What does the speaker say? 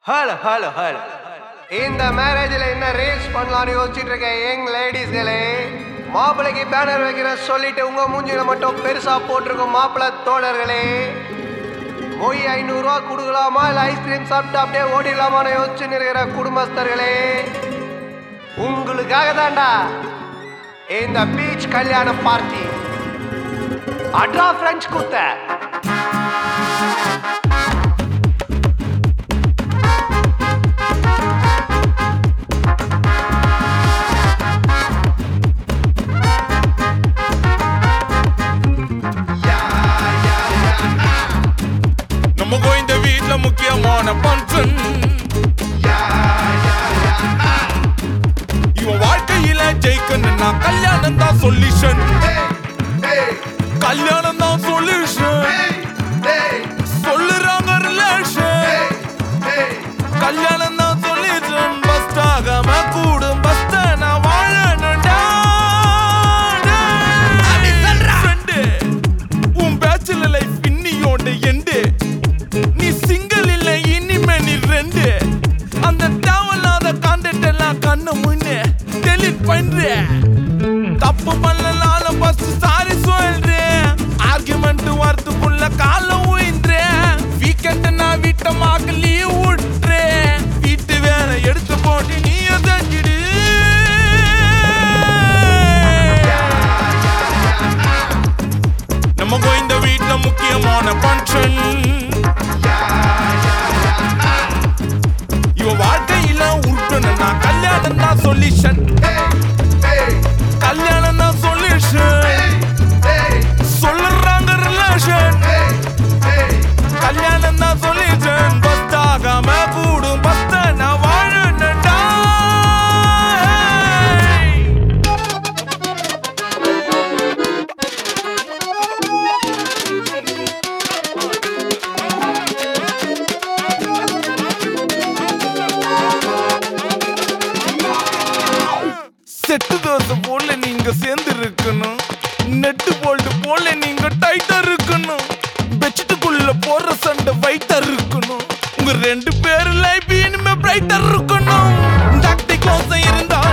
hello hello hello இந்த மேரேஜில் என்ன reels பண்ணலாம்னு யோசிச்சுட்டு இருக்க யங் லேடிஸ்களே மாப்பிள்ளைக்கு பேனர் வைக்கிற சொல்லிட்டு உங்க மூஞ்சில மட்டும் பெருசா போட்டிருக்கும் மாப்பிள்ளை தோழர்களே மொய் ஐநூறுரூவா கொடுக்கலாமா இல்லை ஐஸ்கிரீம் சாப்பிட்டு அப்படியே ஓடிடலாமான்னு யோசிச்சுன்னு இருக்கிற குடும்பஸ்தர்களே உங்களுக்காக தான்டா இந்த பீச் கல்யாண பார்ட்டி அட்ரா பிரெஞ்சு குத்த நமக்கு இந்த வீட்ல முக்கியமான பங்கன் இவன் வாழ்க்கையில ஜெயிக்கணும்னா கல்யாணம் தான் சொல்யூஷன் கல்யாணம் தான் சொல்யூஷன் சொல்லுறாங்க ரிலேஷன் கல்யாணம் தான் சொல்யூஷன் பஸ்ட் ஆகாம கூடும் பஸ்ட் நான் வாழணும்டா Friend, உன் பேச்சுலர் லைஃப் இன்னியோட எண்டு நீ சிங்கிள் இல்ல இனிமே நீ ரெண்டு அந்த தேவையில்லாத கான்டென்ட் எல்லாம் கண்ணு முன்னே டெலிட் பண்ற தப்பு பண்ணலால ஃபர்ஸ்ட் சாரி சொல்றேன் ஆர்குமெண்ட் வரதுக்குள்ள காலம் உயின்றேன் வீக்கெண்ட் நான் வீட்டமாக லீவ் விட்டுறேன் வீட்டு வேலை எடுத்து போட்டு நீ தங்கிடு நமக்கு இந்த வீட்ல முக்கியமான ஃபங்க்ஷன் இவ வாழ்க்கையில உருட்டணும்னா கல்யாணம் தான் சொல்யூஷன் கல்யாணம் தான் சொல்யூஷன் சொல்லுறாங்க ரிலேஷன் கல்யாணம் தான் சொல்யூஷன் பஸ்ட் ஆகாம கூடும் பஸ்ட நான் வாழணும்டா செட்டு தோசை போல நீங்க சேர்ந்து இருக்கணும் நெட்டு போல்ட் போல நீங்க டைட்டா இருக்கணும் பெட்ஷீட்டுக்குள்ள போற சண்டை வைட்டா இருக்கணும் உங்க ரெண்டு பேரு லைஃப் இனிமே பிரைட்டா இருக்கணும் டாக்டிக் கோசம் இருந்தா